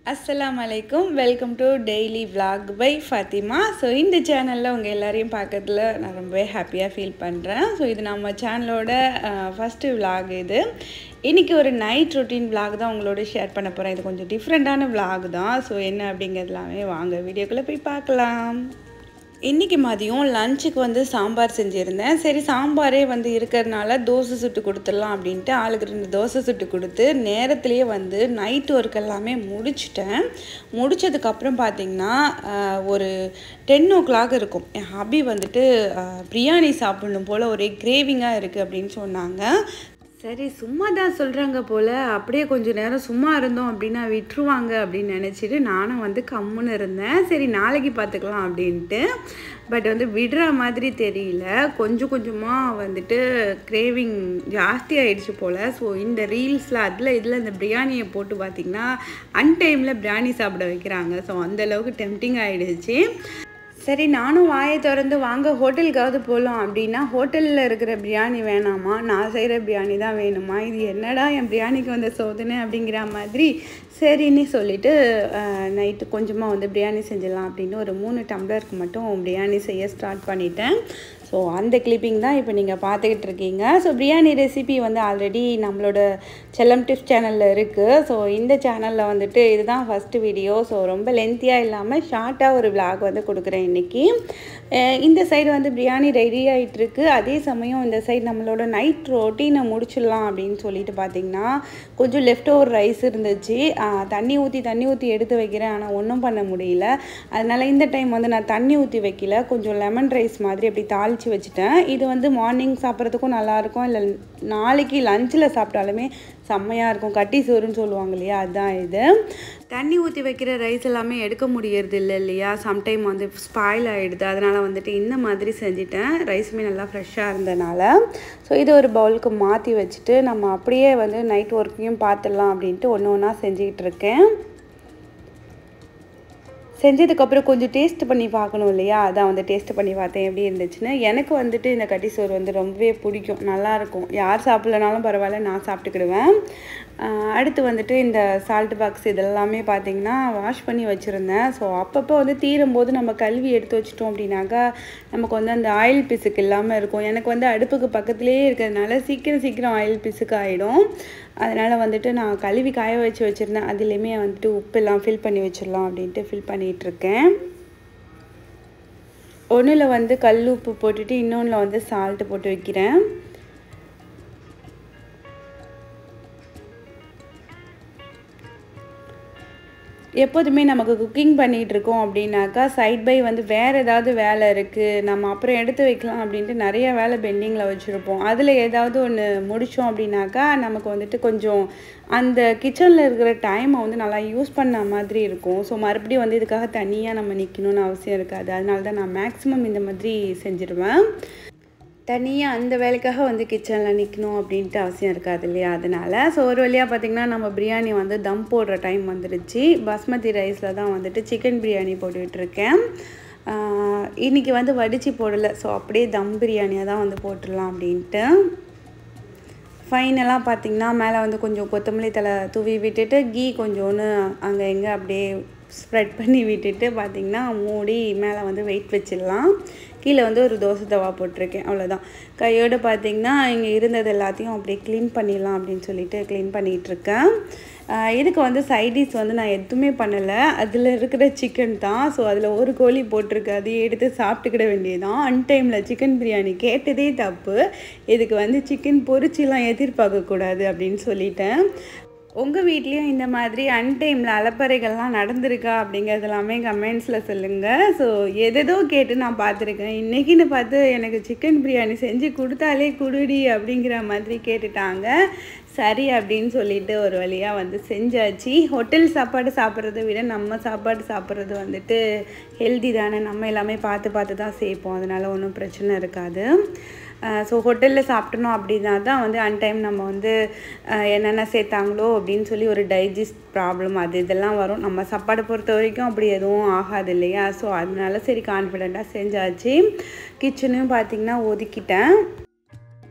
அஸ்ஸலாமு அலைக்கும் welcome to daily vlog by Fatima so இந்த சேனலில் உங்கள் எல்லாரையும் பார்க்கறதுல நான் ரொம்பவே ஹாப்பியாக ஃபீல் பண்ணுறேன் ஸோ இது நம்ம சேனலோட ஃபஸ்ட்டு vlog இது இன்றைக்கி ஒரு நைட் ரொட்டீன் vlog தான் உங்களோட ஷேர் பண்ண போகிறேன் இது கொஞ்சம் டிஃப்ரெண்ட்டான vlog தான் ஸோ என்ன அப்படிங்கிறதுலாமே வாங்க வீடியோக்குள்ளே போய் பார்க்கலாம் இன்றைக்கி மதியம் லஞ்சுக்கு வந்து சாம்பார் செஞ்சுருந்தேன் சரி சாம்பாரே வந்து இருக்கிறதுனால தோசை சுட்டு கொடுத்துடலாம் அப்படின்ட்டு ஆளுக்கு ரெண்டு தோசை சுட்டு கொடுத்து நேரத்துலேயே வந்து நைட் ஒர்க் எல்லாமே முடிச்சிட்டேன் முடித்ததுக்கப்புறம் பார்த்திங்கன்னா ஆஹ், ஒரு டென் ஓ கிளாக் இருக்கும் என் ஹபி வந்துட்டு ஆஹ், பிரியாணி சாப்பிடணும் போல் ஒரே கிரேவிங்காக இருக்குது அப்படின்னு சொன்னாங்க சரி சும்மா தான் சொல்கிறாங்க போல் அப்படியே கொஞ்சம் நேரம் சும்மா இருந்தோம் அப்படின்னா விட்டுருவாங்க அப்படின்னு நினச்சிட்டு நானும் வந்து கம்முன்னு இருந்தேன் சரி நாளைக்கு பார்த்துக்கலாம் அப்படின்ட்டு பட் வந்து விடுற மாதிரி தெரியல கொஞ்சம் கொஞ்சமாக வந்துட்டு கிரேவிங் ஜாஸ்தி ஆயிடுச்சு போல் ஸோ இந்த ரீல்ஸில் அதில் இதில் இந்த பிரியாணியை போட்டு பார்த்திங்கன்னா அன்டைமில் பிரியாணி சாப்பிட வைக்கிறாங்க ஸோ அந்தளவுக்கு டெம்டிங் ஆகிடுச்சு சரி நானும் வாயை திறந்து வாங்க ஹோட்டலுக்காவது போகலாம் அப்படின்னா ஹோட்டலில் இருக்கிற பிரியாணி வேணாமா நான் செய்கிற பிரியாணி தான் வேணுமா இது என்னடா என் பிரியாணிக்கு வந்த சோதனை அப்படிங்கிற மாதிரி சரின்னு சொல்லிட்டு நைட்டு கொஞ்சமாக வந்து பிரியாணி செஞ்சிடலாம் அப்படின்னு ஒரு மூணு டம்ளருக்கு மட்டும் பிரியாணி செய்ய ஸ்டார்ட் பண்ணிட்டேன் ஸோ அந்த கிளிப்பிங் தான் இப்போ நீங்கள் பார்த்துக்கிட்டு இருக்கீங்க ஸோ பிரியாணி ரெசிபி வந்து ஆல்ரெடி நம்மளோட செல்லம் டிப்ஸ் சேனலில் இருக்குது ஸோ இந்த சேனலில் வந்துட்டு இதுதான் ஃபஸ்ட்டு வீடியோ ஸோ ரொம்ப லென்த்தியாக இல்லாமல் ஷார்ட்டாக ஒரு vlog வந்து கொடுக்குறேன் இன்றைக்கி இந்த சைடு வந்து பிரியாணி ரெடி ஆகிட்டுருக்கு அதே சமயம் இந்த சைடு நம்மளோட நைட் ரொட்டீனை முடிச்சிடலாம் அப்படின்னு சொல்லிட்டு பார்த்தீங்கன்னா கொஞ்சம் லெஃப்ட் ஓவர் ரைஸ் இருந்துச்சு ஆஹ் தண்ணி ஊற்றி தண்ணி ஊற்றி எடுத்து வைக்கிறேன் ஆனால் ஒன்றும் பண்ண முடியல அதனால் இந்த டைம் வந்து நான் தண்ணி ஊற்றி வைக்கல கொஞ்சம் லெமன் ரைஸ் மாதிரி அப்படி தாளித்து வச்சுட்டேன் இது வந்து மார்னிங் சாப்பிட்றதுக்கும் நல்லாயிருக்கும் இல்லை நாளைக்கு லஞ்சில் சாப்பிட்டாலுமே செம்மையாக இருக்கும் கட்டி சோறுன்னு சொல்லுவாங்க இல்லையா அதுதான் இது தண்ணி ஊற்றி வைக்கிற ரைஸ் எல்லாமே எடுக்க முடியறது இல்லை இல்லையா சம்டைம் வந்து ஸ்பாயில் ஆகிடுது அதனால் வந்துட்டு இந்த மாதிரி செஞ்சிட்டேன் ரைஸுமே நல்லா ஃப்ரெஷ்ஷாக இருந்தனால ஸோ இது ஒரு பவுலுக்கு மாற்றி வச்சுட்டு நம்ம அப்படியே வந்து நைட் ஒர்க்கையும் பார்த்துடலாம் அப்படின்ட்டு ஒன்று ஒன்றா செஞ்சுக்கிட்டு இருக்கேன் செஞ்சதுக்கப்புறம் கொஞ்சம் டேஸ்ட் பண்ணி பார்க்கணும் இல்லையா அதான் வந்து டேஸ்ட் பண்ணி பார்த்தேன் எப்படி இருந்துச்சுன்னு எனக்கு வந்துட்டு இந்த கட்டி சோறு வந்து ரொம்பவே பிடிக்கும் நல்லாயிருக்கும் யார் சாப்பிட்லனாலும் பரவாயில்ல நான் சாப்பிட்டுக்கிடுவேன் ஆஹ் அடுத்து வந்துட்டு இந்த சால்ட் பாக்ஸ் இதெல்லாமே பார்த்தீங்கன்னா வாஷ் பண்ணி வச்சுருந்தேன் ஸோ அப்பப்போ வந்து தீரும் போது நம்ம கழுவி எடுத்து வச்சிட்டோம் அப்படின்னாக்கா நமக்கு வந்து அந்த ஆயில் பிசுக்கு இல்லாமல் இருக்கும் எனக்கு வந்து அடுப்புக்கு பக்கத்துலேயே இருக்கிறதுனால சீக்கிரம் சீக்கிரம் ஆயில் பிசுக்கு ஆகிடும் அதனால் வந்துட்டு நான் கழுவி காய வச்சு வச்சுருந்தேன் அதுலேயுமே வந்துட்டு உப்பெல்லாம் ஃபில் பண்ணி வச்சிடலாம் அப்படின்ட்டு ஃபில் பண்ணிகிட்ருக்கேன் ஒன்றில் வந்து கல் உப்பு போட்டுட்டு இன்னொன்றில் வந்து சால்ட்டு போட்டு வைக்கிறேன் எப்போதுமே நமக்கு குக்கிங் பண்ணிகிட்டு இருக்கோம் அப்படின்னாக்கா சைட் பை வந்து வேறு ஏதாவது வேலை இருக்குது நம்ம அப்புறம் எடுத்து வைக்கலாம் அப்படின்ட்டு நிறைய வேலை பெண்டிங்கில் வச்சுருப்போம் அதில் ஏதாவது ஒன்று முடித்தோம் அப்படின்னாக்கா நமக்கு வந்துட்டு கொஞ்சம் அந்த கிச்சனில் இருக்கிற டைமை வந்து நல்லா யூஸ் பண்ண மாதிரி இருக்கும் ஸோ மறுபடியும் வந்து இதுக்காக தனியாக நம்ம நிற்கணும்னு அவசியம் இருக்காது அதனால தான் நான் மேக்ஸிமம் இந்த மாதிரி செஞ்சுருவேன் தனியாக அந்த வேலைக்காக வந்து கிச்சனில் நிற்கணும் அப்படின்ட்டு அவசியம் இருக்காது இல்லையா அதனால் ஸோ ஒரு வழியாக பார்த்திங்கன்னா நம்ம பிரியாணி வந்து தம் போடுற டைம் வந்துடுச்சு பாஸ்மதி ரைஸில் தான் வந்துட்டு சிக்கன் பிரியாணி போட்டுட்ருக்கேன் இன்றைக்கி வந்து வடித்து போடலை ஸோ அப்படியே தம் பிரியாணியாக தான் வந்து போட்டுடலாம் அப்படின்ட்டு ஃபைனலாக பார்த்தீங்கன்னா மேலே வந்து கொஞ்சம் கொத்தமல்லி தலை தூவி விட்டுட்டு கீ கொஞ்சோன்னு அங்கே எங்கே அப்படியே ஸ்ப்ரெட் பண்ணி விட்டுட்டு பார்த்தீங்கன்னா மூடி மேலே வந்து வெயிட் வச்சிடலாம் கீழே வந்து ஒரு தோசை தவா போட்டிருக்கேன் அவ்வளோதான் கையோடு பார்த்தீங்கன்னா இங்கே இருந்தது எல்லாத்தையும் அப்படியே க்ளீன் பண்ணிடலாம் அப்படின்னு சொல்லிட்டு க்ளீன் பண்ணிகிட்ருக்கேன் இதுக்கு வந்து சைடிஸ் வந்து நான் எதுவுமே பண்ணலை அதில் இருக்கிற சிக்கன் தான் ஸோ அதில் ஒரு கோழி போட்டிருக்கு அதையே எடுத்து சாப்பிட்டுக்கிட வேண்டியதுதான் அன்டைமில் சிக்கன் பிரியாணி கேட்டதே தப்பு இதுக்கு வந்து சிக்கன் பொரிச்சிலாம் எதிர்பார்க்கக்கூடாது அப்படின்னு சொல்லிட்டேன் உங்கள் வீட்லேயும் இந்த மாதிரி அன்டைமில் அலப்பறைகள்லாம் நடந்திருக்கா அப்படிங்கிறது எல்லாமே கமெண்ட்ஸில் சொல்லுங்கள் ஸோ எதேதோ கேட்டு நான் பார்த்துருக்கேன் இன்றைக்கின்னு பார்த்து எனக்கு சிக்கன் பிரியாணி செஞ்சு கொடுத்தாலே குடுடி அப்படிங்கிற மாதிரி கேட்டுட்டாங்க சரி அப்படின்னு சொல்லிட்டு ஒரு வழியாக வந்து செஞ்சாச்சு ஹோட்டல் சாப்பாடு சாப்பிட்றத விட நம்ம சாப்பாடு சாப்பிட்றது வந்துட்டு ஹெல்தி தானே நம்ம எல்லாமே பார்த்து பார்த்து தான் சேர்ப்போம் அதனால் ஒன்றும் பிரச்சனை இருக்காது ஸோ ஹோட்டலில் சாப்பிட்டணும் அப்படின்னா தான் வந்து அன்டைம் நம்ம வந்து அஹ், என்னென்ன சேர்த்தாங்களோ அப்படின்னு சொல்லி ஒரு டைஜஸ்ட் ப்ராப்ளம் அது இதெல்லாம் வரும் நம்ம சாப்பாடு பொறுத்த வரைக்கும் அப்படி எதுவும் ஆகாது இல்லையா ஸோ அதனால சரி கான்ஃபிடெண்ட்டாக செஞ்சாச்சு கிச்சனையும் பார்த்திங்கன்னா ஒதுக்கிட்டேன்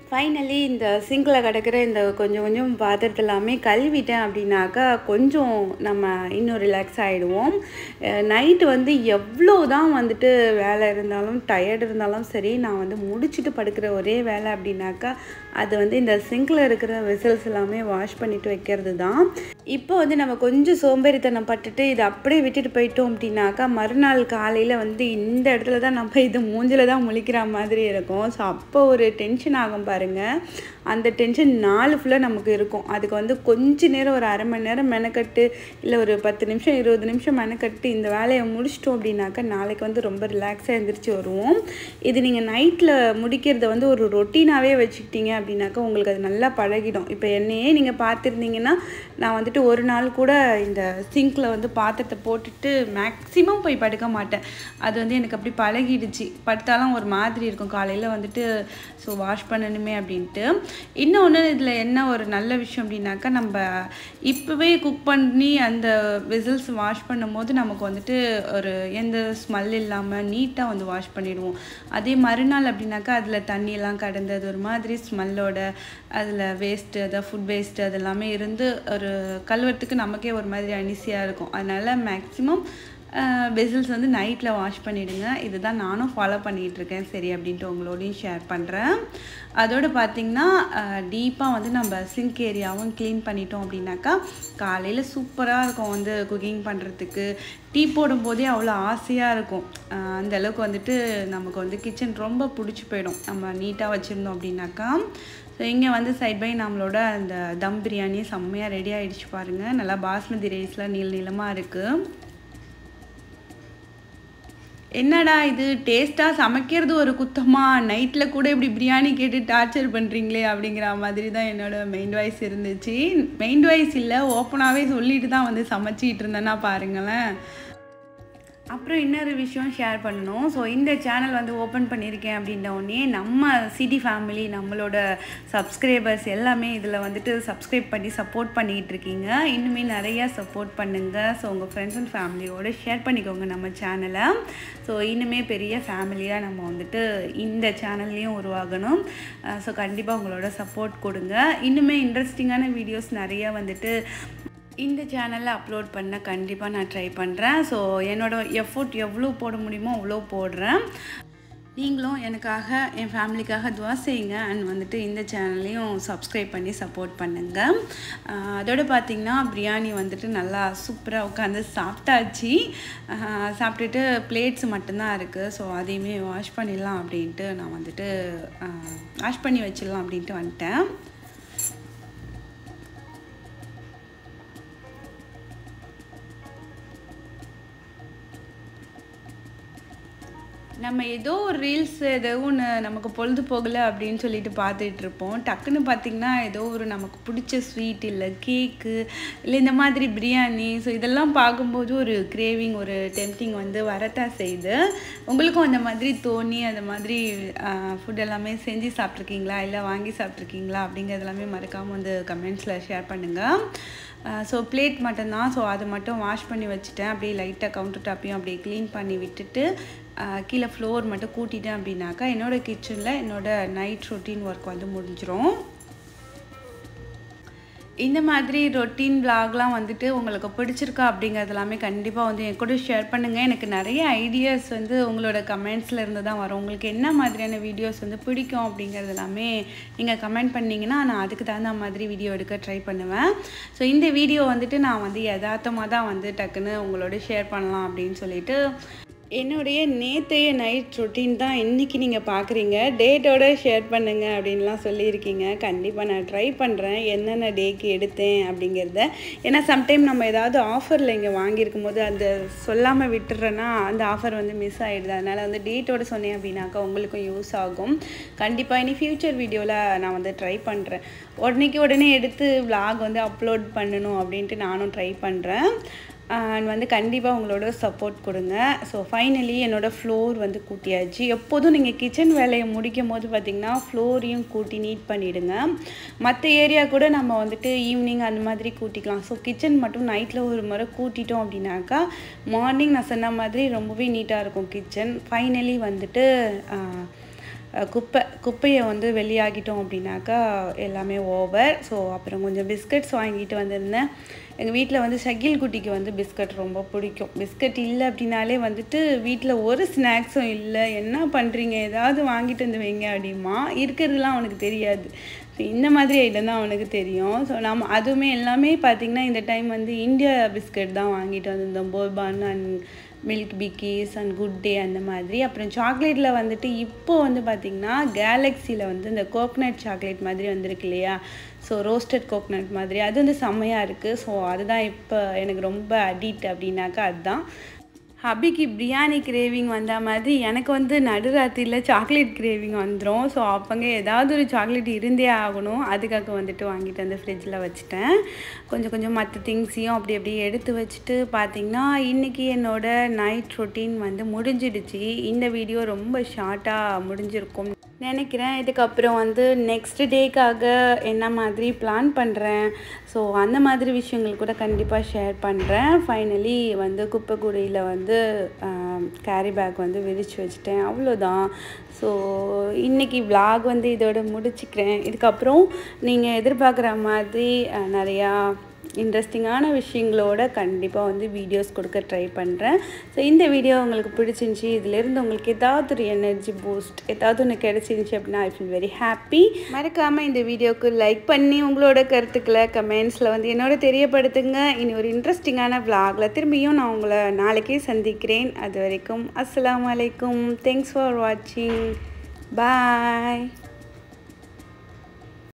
ஃபைனலி இந்த சிங்கில் கிடக்கிற இந்த கொஞ்சம் கொஞ்சம் பாத்திரத்தை எல்லாமே கழுவிட்டேன் அப்படின்னாக்கா கொஞ்சம் நம்ம இன்னும் ரிலாக்ஸ் ஆகிடுவோம் நைட்டு வந்து எவ்வளோ தான் வந்துட்டு வேலை இருந்தாலும் டயர்டு இருந்தாலும் சரி நான் வந்து முடிச்சுட்டு படுக்கிற ஒரே வேலை அப்படின்னாக்கா அது வந்து இந்த சிங்கில் இருக்கிற வெசல்ஸ் எல்லாமே வாஷ் பண்ணிட்டு வைக்கிறது தான் இப்போ வந்து நம்ம கொஞ்சம் சோம்பேறித்தனம் பட்டுட்டு இதை அப்படியே விட்டுட்டு போயிட்டோம் அப்படின்னாக்கா மறுநாள் காலையில் வந்து இந்த இடத்துல தான் நம்ம இது மூஞ்சில் தான் முழிக்கிற மாதிரி இருக்கும் ஸோ அப்போ ஒரு டென்ஷன் ஆகும் பாருங்க அந்த டென்ஷன் நாலு ஃபுல்லாக நமக்கு இருக்கும் அதுக்கு வந்து கொஞ்ச நேரம் ஒரு அரை மணி நேரம் மெனக்கட்டு இல்லை ஒரு பத்து நிமிஷம் இருபது நிமிஷம் மெனக்கட்டு இந்த வேலையை முடிச்சிட்டோம் அப்படின்னாக்கா நாளைக்கு வந்து ரொம்ப ரிலாக்ஸாக எழுந்திரிச்சு வருவோம் இது நீங்கள் நைட்டில் முடிக்கிறத வந்து ஒரு ரொட்டீனாகவே வச்சுக்கிட்டீங்க அப்படின்னாக்கா உங்களுக்கு அது நல்லா பழகிடும் இப்போ என்னையே நீங்கள் பார்த்துருந்தீங்கன்னா நான் வந்துட்டு ஒரு நாள் கூட இந்த சிங்கில் வந்து பாத்திரத்தை போட்டுட்டு மேக்ஸிமம் போய் படுக்க மாட்டேன் அது வந்து எனக்கு அப்படி பழகிடுச்சு படுத்தாலும் ஒரு மாதிரி இருக்கும் காலையில் வந்துட்டு ஸோ வாஷ் பண்ணணுமே அப்படின்ட்டு இன்னொன்று இதில் என்ன ஒரு நல்ல விஷயம் அப்படின்னாக்கா நம்ம இப்போவே குக் பண்ணி அந்த விசில்ஸ் வாஷ் பண்ணும்போது நமக்கு வந்துட்டு ஒரு எந்த ஸ்மெல் இல்லாமல் நீட்டாக வந்து வாஷ் பண்ணிடுவோம் அதே மறுநாள் அப்படின்னாக்கா அதில் தண்ணியெல்லாம் கடந்து அது ஒரு மாதிரி ஸ்மெல்லோட அதில் வேஸ்ட்டு அதாவது ஃபுட் வேஸ்ட்டு அது எல்லாமே இருந்து ஒரு கழுவுறதுக்கு நமக்கே ஒரு மாதிரி அனிசியாக இருக்கும் அதனால் மேக்ஸிமம் வெசில்ஸ் வந்து நைட்டில் வாஷ் பண்ணிவிடுங்க இதுதான் நானும் ஃபாலோ பண்ணிகிட்ருக்கேன் சரி அப்படின்ட்டு உங்களோடையும் ஷேர் பண்ணுறேன் அதோடு பார்த்திங்கன்னா டீப்பாக வந்து நம்ம சிங்க் ஏரியாவும் க்ளீன் பண்ணிட்டோம் அப்படின்னாக்கா காலையில் சூப்பராக இருக்கும் வந்து குக்கிங் பண்ணுறதுக்கு டீ போடும்போதே அவ்வளோ ஆசையாக இருக்கும் அந்த அளவுக்கு வந்துட்டு நமக்கு வந்து கிச்சன் ரொம்ப பிடிச்சி போயிடும் நம்ம நீட்டாக வச்சுருந்தோம் அப்படின்னாக்கா ஸோ இங்கே வந்து சைட் பை நம்மளோட அந்த தம் பிரியாணி செம்மையாக ரெடி ஆகிடுச்சு பாருங்கள் நல்லா பாஸ்மதி ரைஸ்லாம் நீள நீளமாக இருக்குது என்னடா இது டேஸ்ட்டாக சமைக்கிறது ஒரு குத்தமாக நைட்டில் கூட இப்படி பிரியாணி கேட்டு டார்ச்சர் பண்ணுறீங்களே அப்படிங்கிற மாதிரி தான் என்னோடய மெயின் வாய்ஸ் இருந்துச்சு மெயின் வாய்ஸ் இல்லை ஓப்பனாகவே சொல்லிட்டு தான் வந்து சமைச்சிட்டு இருந்தேன்னா பாருங்களேன் அப்புறம் இன்னொரு விஷயம் ஷேர் பண்ணணும் ஸோ இந்த சேனல் வந்து ஓப்பன் பண்ணியிருக்கேன் அப்படின்ற உடனே நம்ம சிடி ஃபேமிலி நம்மளோட சப்ஸ்கிரைபர்ஸ் எல்லாமே இதில் வந்துட்டு சப்ஸ்கிரைப் பண்ணி சப்போர்ட் பண்ணிகிட்டு இருக்கீங்க இன்னுமே நிறையா சப்போர்ட் பண்ணுங்கள் ஸோ உங்கள் ஃப்ரெண்ட்ஸ் அண்ட் ஃபேமிலியோடு ஷேர் பண்ணிக்கோங்க நம்ம சேனலை ஸோ இன்னுமே பெரிய ஃபேமிலியாக நம்ம வந்துட்டு இந்த சேனல்லையும் உருவாகணும் ஸோ கண்டிப்பாக உங்களோட சப்போர்ட் கொடுங்க இன்னுமே இன்ட்ரெஸ்டிங்கான வீடியோஸ் நிறையா வந்துட்டு இந்த சேனலில் அப்லோட் பண்ண கண்டிப்பாக நான் ட்ரை பண்ணுறேன் ஸோ என்னோடய எஃபோர்ட் எவ்வளோ போட முடியுமோ அவ்வளோ போடுறேன் நீங்களும் எனக்காக என் ஃபேமிலிக்காக துவா செய்யுங்க அண்ட் வந்துட்டு இந்த சேனல்லையும் சப்ஸ்கிரைப் பண்ணி சப்போர்ட் பண்ணுங்கள் அதோடு பார்த்திங்கன்னா பிரியாணி வந்துட்டு நல்லா சூப்பராக உட்காந்து சாப்பிட்டாச்சு சாப்பிட்டுட்டு பிளேட்ஸ் மட்டும்தான் இருக்குது ஸோ அதையுமே வாஷ் பண்ணிடலாம் அப்படின்ட்டு நான் வந்துட்டு வாஷ் பண்ணி வச்சிடலாம் அப்படின்ட்டு வந்துட்டேன் நம்ம ஏதோ ஒரு ரீல்ஸ் ஏதோ ஒன்று நமக்கு பொழுது போகலை அப்படின்னு சொல்லிட்டு பார்த்துட்டு இருப்போம் டக்குன்னு பார்த்திங்கன்னா ஏதோ ஒரு நமக்கு பிடிச்ச ஸ்வீட் இல்லை கேக்கு இல்லை இந்த மாதிரி பிரியாணி ஸோ இதெல்லாம் பார்க்கும்போது ஒரு கிரேவிங் ஒரு டெம்டிங் வந்து வரத்தான் செய்யுது உங்களுக்கும் அந்த மாதிரி தோணி அந்த மாதிரி ஃபுட் எல்லாமே செஞ்சு சாப்பிட்ருக்கீங்களா இல்லை வாங்கி சாப்பிட்ருக்கீங்களா அப்படிங்கிறது எல்லாமே மறக்காமல் வந்து கமெண்ட்ஸில் ஷேர் பண்ணுங்கள் ஸோ பிளேட் மட்டும்தான் ஸோ அதை மட்டும் வாஷ் பண்ணி வச்சுட்டேன் அப்படியே லைட்டாக கவுண்டர் டாப்பையும் அப்படியே க்ளீன் பண்ணி விட்டுட்டு கீழே ஃப்ளோர் மட்டும் கூட்டிட்டேன் அப்படின்னாக்கா என்னோடய கிச்சனில் என்னோடய நைட் ரொட்டீன் ஒர்க் வந்து முடிஞ்சிரும் இந்த மாதிரி ரொட்டீன் விலாக்லாம் வந்துட்டு உங்களுக்கு பிடிச்சிருக்கா அப்படிங்கிறது எல்லாமே கண்டிப்பாக வந்து என் கூட ஷேர் பண்ணுங்கள் எனக்கு நிறைய ஐடியாஸ் வந்து உங்களோட கமெண்ட்ஸில் இருந்து தான் வரும் உங்களுக்கு என்ன மாதிரியான வீடியோஸ் வந்து பிடிக்கும் அப்படிங்கிறது எல்லாமே நீங்கள் கமெண்ட் பண்ணிங்கன்னா நான் அதுக்கு தகுந்த மாதிரி வீடியோ எடுக்க ட்ரை பண்ணுவேன் ஸோ இந்த வீடியோ வந்துட்டு நான் வந்து யதார்த்தமாக தான் வந்து டக்குன்னு உங்களோட ஷேர் பண்ணலாம் அப்படின்னு சொல்லிட்டு என்னுடைய நேற்றைய நைட் ரொட்டீன் தான் இன்றைக்கி நீங்கள் பார்க்குறீங்க டேட்டோட ஷேர் பண்ணுங்க அப்படின்லாம் சொல்லியிருக்கீங்க கண்டிப்பாக நான் ட்ரை பண்ணுறேன் என்னென்ன டேக்கு எடுத்தேன் அப்படிங்கிறத ஏன்னா சம்டைம் நம்ம ஏதாவது ஆஃபரில் இங்கே வாங்கியிருக்கும் போது அந்த சொல்லாமல் விட்டுறேன்னா அந்த ஆஃபர் வந்து மிஸ் ஆகிடுது அதனால் வந்து டேட்டோட சொன்னேன் அப்படின்னாக்கா உங்களுக்கும் யூஸ் ஆகும் கண்டிப்பாக இனி ஃப்யூச்சர் வீடியோவில் நான் வந்து ட்ரை பண்ணுறேன் உடனேக்கு உடனே எடுத்து விலாக் வந்து அப்லோட் பண்ணணும் அப்படின்ட்டு நானும் ட்ரை பண்ணுறேன் அண்ட் வந்து கண்டிப்பாக உங்களோட சப்போர்ட் கொடுங்க ஸோ ஃபைனலி என்னோடய ஃப்ளோர் வந்து கூட்டியாச்சு எப்போதும் நீங்கள் கிச்சன் வேலையை முடிக்கும் போது பார்த்திங்கன்னா ஃப்ளோரையும் கூட்டி நீட் பண்ணிவிடுங்க மற்ற ஏரியா கூட நம்ம வந்துட்டு ஈவினிங் அந்த மாதிரி கூட்டிக்கலாம் ஸோ கிச்சன் மட்டும் நைட்டில் ஒரு முறை கூட்டிட்டோம் அப்படின்னாக்கா மார்னிங் நான் சொன்ன மாதிரி ரொம்பவே நீட்டாக இருக்கும் கிச்சன் ஃபைனலி வந்துட்டு அஹ், குப்பை குப்பையை வந்து வெளியாகிட்டோம் அப்படின்னாக்கா எல்லாமே ஓவர் ஸோ அப்புறம் கொஞ்சம் பிஸ்கட்ஸ் வாங்கிட்டு வந்திருந்தேன் எங்கள் வீட்டில் வந்து ஷகில் குட்டிக்கு வந்து பிஸ்கட் ரொம்ப பிடிக்கும் பிஸ்கட் இல்லை அப்படின்னாலே வந்துட்டு வீட்டில் ஒரு ஸ்நாக்ஸும் இல்லை என்ன பண்ணுறீங்க ஏதாவது வாங்கிட்டு வந்து வைங்க அப்படிமா இருக்கிறதுலாம் அவனுக்கு தெரியாது ஸோ இந்த மாதிரி ஐட்டம் தான் அவனுக்கு தெரியும் ஸோ நம்ம அதுவுமே எல்லாமே பார்த்திங்கன்னா இந்த டைம் வந்து இந்தியா பிஸ்கட் தான் வாங்கிட்டு வந்திருந்தோம் Bourbon and Milk Bikis and Good Day அந்த மாதிரி அப்புறம் சாக்லேட்டில் வந்துட்டு இப்போ வந்து பார்த்திங்கன்னா கேலக்ஸியில் வந்து இந்த கோக்னட் சாக்லேட் மாதிரி வந்திருக்கு இல்லையா ஸோ ரோஸ்டட் கோக்னட் மாதிரி அது வந்து செம்மையாக இருக்குது ஸோ அதுதான் இப்போ எனக்கு ரொம்ப அடிக்ட் அப்படின்னாக்கா அதுதான் ஹபிக்கு பிரியாணி கிரேவிங் வந்த மாதிரி எனக்கு வந்து நடுராத்திரியில் சாக்லேட் கிரேவிங் வந்துடும் ஸோ அப்போங்க ஏதாவது ஒரு சாக்லேட் இருந்தே ஆகணும் அதுக்காக வந்துட்டு வாங்கிட்டு வந்து ஃப்ரிட்ஜில் வச்சுட்டேன் கொஞ்சம் கொஞ்சம் மற்ற திங்ஸையும் அப்படி அப்படியே எடுத்து வச்சுட்டு பார்த்தீங்கன்னா இன்றைக்கி என்னோட நைட் ரொட்டீன் வந்து முடிஞ்சிடுச்சு இந்த வீடியோ ரொம்ப ஷார்ட்டாக முடிஞ்சிருக்கும் நினைக்கிறேன் இதுக்கப்புறம் வந்து நெக்ஸ்ட் டேக்காக என்ன மாதிரி பிளான் பண்ணுறேன் ஸோ அந்த மாதிரி விஷயங்கள் கூட கண்டிப்பாக ஷேர் பண்ணுறேன் ஃபைனலி வந்து குப்பைக்கூடையில் வந்து கேரி பேக் வந்து விரித்து வச்சுட்டேன் அவ்வளோதான் ஸோ இன்றைக்கி vlog வந்து இதோட முடிச்சுக்கிறேன் இதுக்கப்புறம் நீங்கள் எதிர்பார்க்குற மாதிரி அஹ், நிறையா இன்ட்ரெஸ்டிங்கான விஷயங்களோட கண்டிப்பாக வந்து வீடியோஸ் கொடுக்க ட்ரை பண்ணுறேன் ஸோ இந்த வீடியோ உங்களுக்கு பிடிச்சிருந்துச்சி இதிலேருந்து உங்களுக்கு ஏதாவது ஒரு எனர்ஜி பூஸ்ட் ஏதாவது ஒன்று கிடச்சிருந்துச்சி அப்படின்னா ஐ ஃபீல் வெரி ஹாப்பி மறக்காமல் இந்த வீடியோவுக்கு லைக் பண்ணி உங்களோட கருத்துக்களை கமெண்ட்ஸில் வந்து என்னோட தெரியப்படுத்துங்க இனி ஒரு இன்ட்ரெஸ்டிங்கான vlogல திரும்பியும் நான் உங்களை நாளைக்கே சந்திக்கிறேன் அது வரைக்கும் அஸ்ஸலாமு அலைக்கும் தேங்க்ஸ் ஃபார் வாட்சிங் பாய்